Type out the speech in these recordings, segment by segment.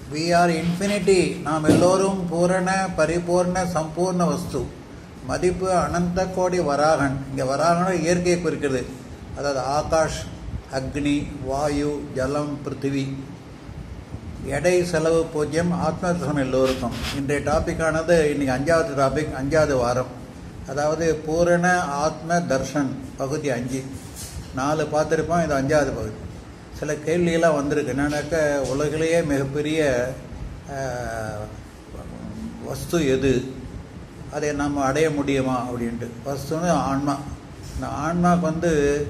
We are infinity நாம் எல்லோரும் பூரண பரிபூர்ண சம்பூர்ண வஸ்து மதிப்பு அனந்த கோடி வராகன் இங்கே வராகன் இயற்கையை குறிக்கிறது அதாவது ஆகாஷ் அக்னி வாயு ஜலம் பிருத்திவி எடை செலவு பூஜ்யம் ஆத்மதர்சனம் எல்லோருக்கும் இன்றைய டாபிக்கானது இன்னைக்கு அஞ்சாவது டாபிக் அஞ்சாவது வாரம் அதாவது பூரண ஆத்ம தர்ஷன் பகுதி அஞ்சு நாலு பார்த்துருப்போம் இது அஞ்சாவது பகுதி சில கேள்வியெல்லாம் வந்திருக்கு என்னன்னாக்க உலகிலேயே மிகப்பெரிய ஆஹ், வஸ்து எது அதை நம்ம அடைய முடியுமா அப்படின்ட்டு வஸ்துன்னு ஆன்மா இந்த ஆன்மாவுக்கு வந்து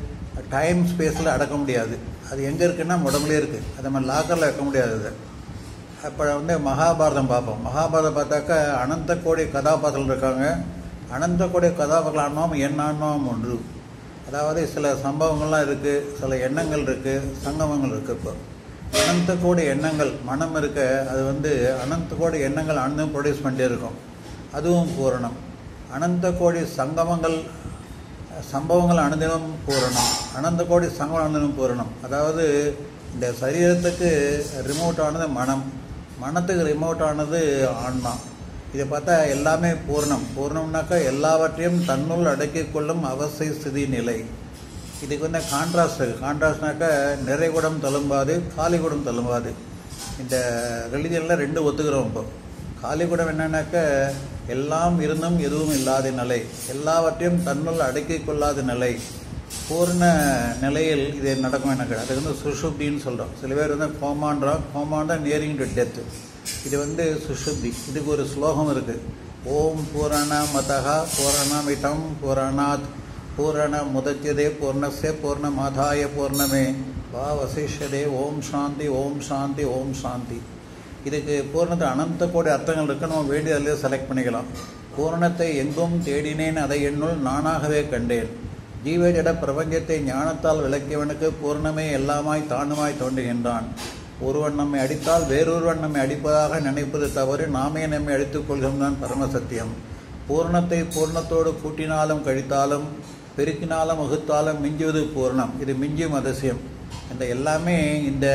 டைம் ஸ்பேஸில் அடக்க முடியாது அது எங்கே இருக்குன்னா நம்ம உடம்புலேயே இருக்குது அதை நம்ம லாக்கரில் வைக்க முடியாது அதை அப்போ வந்து மகாபாரதம் பார்ப்போம் மகாபாரதம் பார்த்தாக்கா அனந்த கோடி கதாபாத்திரங்கள் இருக்காங்க அனந்த கோடி கதாபாத்திரம் ஆன்மாவும் என் ஆன்மாவும் ஒன்று அதாவது சில சம்பவங்கள்லாம் இருக்குது சில எண்ணங்கள் இருக்குது சங்கமங்கள் இருக்குது இப்போ அனந்த கோடி எண்ணங்கள் மனம் இருக்க அது வந்து அனந்த கோடி எண்ணங்கள் அனந்தம் ப்ரொடியூஸ் பண்ணிட்டே இருக்கும் அதுவும் பூரணம் அனந்த கோடி சங்கமங்கள் சம்பவங்கள் அனுதினம் பூரணம் அனந்த கோடி சங்கமம் அனுதினம் பூரணம் அதாவது இந்த சரீரத்துக்கு ரிமோட் ஆனது மனம் மனத்துக்கு ரிமோட் ஆனது ஆன்மா இதை பார்த்தா எல்லாமே பூர்ணம் பூர்ணம்னாக்கா எல்லாவற்றையும் தன்னுள் அடக்கிக் கொள்ளும் அவசிய ஸ்திதி நிலை இதுக்கு வந்து கான்ட்ராஸ்ட் இருக்கு கான்ட்ராஸ்ட்னாக்கா நிறைகுடம் தழும்பாது காலிகுடம் தழும்பாது இந்த ரிலிஜனில் ரெண்டு ஒத்துக்கிறோம் இப்போ காலிகுடம் என்னன்னாக்க எல்லாம் இருந்தும் எதுவும் இல்லாத நிலை எல்லாவற்றையும் தன்னுள் அடக்கிக் கொள்ளாத நிலை பூர்ண நிலையில் இது நடக்கும் எனக்கு அது வந்து சுஷுப்தின்னு சொல்கிறோம் சில பேர் வந்து கோமான்றோம் கோமாண்டா நியரிங் டு டெத்து இது வந்து சுஷுப்தி இதுக்கு ஒரு ஸ்லோகம் இருக்குது ஓம் பூரண மதகா பூரணமிதம் பூரணாத் பூரண முதத்தியதே பூர்ணஸ்ய பூர்ணமாதாய பூர்ணமே வா வசிஷ்யதே ஓம் சாந்தி ஓம் சாந்தி ஓம் சாந்தி இதுக்கு பூரணத்தை அனந்த கோடி அர்த்தங்கள் இருக்கு நம்ம வேண்டிய அதிலே செலக்ட் பண்ணிக்கலாம் பூரணத்தை எங்கும் தேடினேன் அதை என்னுள் நானாகவே கண்டேன் ஜீவஜட பிரபஞ்சத்தை ஞானத்தால் விளக்கியவனுக்கு பூர்ணமே எல்லாமாய் தானுமாய் தோன்றுகின்றான் ஒருவன் நம்மை அடித்தால் வேறொருவன் நம்மை அடிப்பதாக நினைப்பது தவறு நாமே நம்மை அடித்துக் கொள்கிறோம் பரமசத்தியம் பூர்ணத்தை பூர்ணத்தோடு கூட்டினாலும் கழித்தாலும் பெருக்கினாலும் வகுத்தாலும் மிஞ்சுவது பூர்ணம் இது மிஞ்சும் அதிசயம் இந்த எல்லாமே இந்த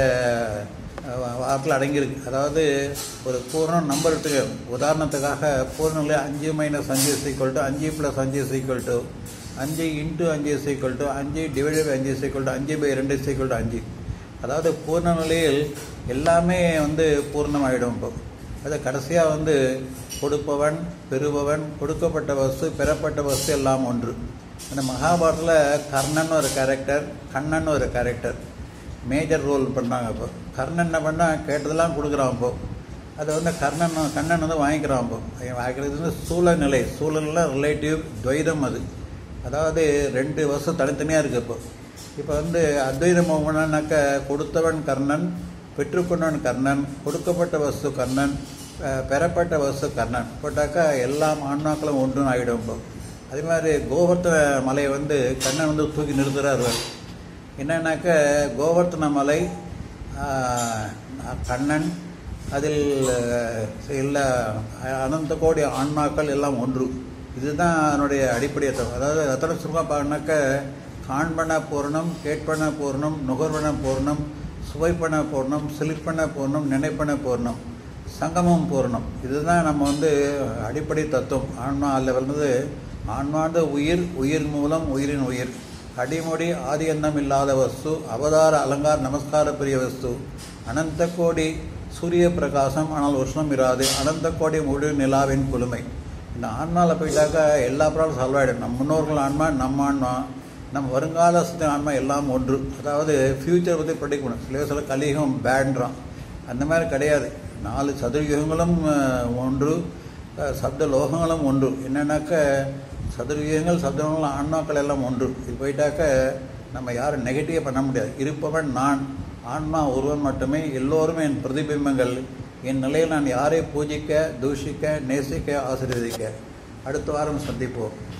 அஹ், வார்த்தையில் அடங்கியிருக்கு அதாவது ஒரு பூர்ணம் நம்பர் எடுத்துக்க உதாரணத்துக்காக பூர்ணங்களே அஞ்சு மைனஸ் அஞ்சு சீக்வல் டு அஞ்சு ப்ளஸ் அஞ்சு சீக்வல் டு அஞ்சு இன்ட்டு அஞ்சு சீக்வல் டு அஞ்சு டிவைடட் பை அஞ்சு சீக்வல் டு அஞ்சு பை ரெண்டு சீக்வல் டு அஞ்சு அதாவது பூர்ண நிலையில் எல்லாமே வந்து பூர்ணமாயிடும் இப்போ அது கடைசியாக வந்து கொடுப்பவன் பெறுபவன் கொடுக்கப்பட்ட வஸ்து பெறப்பட்ட வஸ்து எல்லாம் ஒன்று அந்த மகாபாரதத்தில் கர்ணன் ஒரு கேரக்டர் கண்ணன் ஒரு கேரக்டர் மேஜர் ரோல் பண்ணாங்க இப்போ கர்ணன் என்ன பண்ணால் கேட்டதெல்லாம் கொடுக்குறான் இப்போ அது வந்து கர்ணன் கண்ணன் வந்து வாங்கிக்கிறான் இப்போ அவன் வாங்கிக்கிறது வந்து சூழநிலை சூழலில் ரிலேட்டிவ் துவைதம் அது அதாவது ரெண்டு வருஷம் தனித்தனியாக இருக்குது இப்போ இப்போ வந்து அத்வைதம் என்னன்னாக்க கொடுத்தவன் கர்ணன் பெற்றுக்கொண்டவன் கர்ணன் கொடுக்கப்பட்ட வஸ்து கர்ணன் அஹ், பெறப்பட்ட வஸ்து கர்ணன் போட்டாக்கா எல்லாம் ஆன்மாக்களும் ஒன்றுன்னு ஆகிடும் இப்போ அதே மாதிரி கோவர்த்தன மலையை வந்து கண்ணன் வந்து தூக்கி நிறுத்துறாரு அவர். என்னன்னாக்க கோவர்த்தன மலை ஆஹ், கண்ணன் அதில் அஹ், எல்லா அனந்த கோடி ஆன்மாக்கள் எல்லாம் ஒன்று இதுதான் அதனுடைய அடிப்படை தத்துவம் அதாவது ரத்தன சுருக்கமாக பார்க்கணாக்க காண்பன பூர்ணம் கேட்பன பூர்ணம் நுகர்வன பூர்ணம் சுவைப்பன பூர்ணம் சிலிப்பன பூர்ணம் நினைப்பன பூர்ணம் சங்கமம் பூர்ணம் இதுதான் நம்ம வந்து அடிப்படை தத்துவம் ஆன்மா அதில் வந்து ஆன்மாண்ட உயிர் உயிர் மூலம் உயிரின் உயிர் அடிமொழி ஆதி எண்ணம் இல்லாத வஸ்து அவதார அலங்கார நமஸ்கார பிரிய வஸ்து அனந்த கோடி சூரிய பிரகாசம் ஆனால் உஷ்ணம் இராது அனந்த கோடி முழு நிலாவின் குளுமை இந்த ஆன்மாவில் போயிட்டாக்கா எல்லா ப்ராப்ளம் சால்வ் ஆகிடும் நம்ம முன்னோர்கள் ஆன்மா நம்ம ஆன்மா நம்ம வருங்கால சுத்த ஆன்மா எல்லாம் ஒன்று அதாவது ஃப்யூச்சர் பற்றி ப்ரெடிக்ட் பண்ணணும் சில சில கலியுகம் பேண்ட்றான் அந்த மாதிரி கிடையாது நாலு சதுர்யுகங்களும் அஹ், ஒன்று அஹ், சப்த லோகங்களும் ஒன்று என்னன்னாக்க சதுர்யுகங்கள் சப்தங்கள் ஆன்மாக்கள் எல்லாம் ஒன்று இது போயிட்டாக்க நம்ம யாரும் நெகட்டிவாக பண்ண முடியாது இருப்பவன் நான் ஆன்மா ஒருவன் மட்டுமே எல்லோருமே என் பிரதிபிம்பங்கள் என் நிலையில் நான் யாரை பூஜிக்க தூஷிக்க நேசிக்க ஆசீர்வதிக்க அடுத்த வாரம் சந்திப்போம்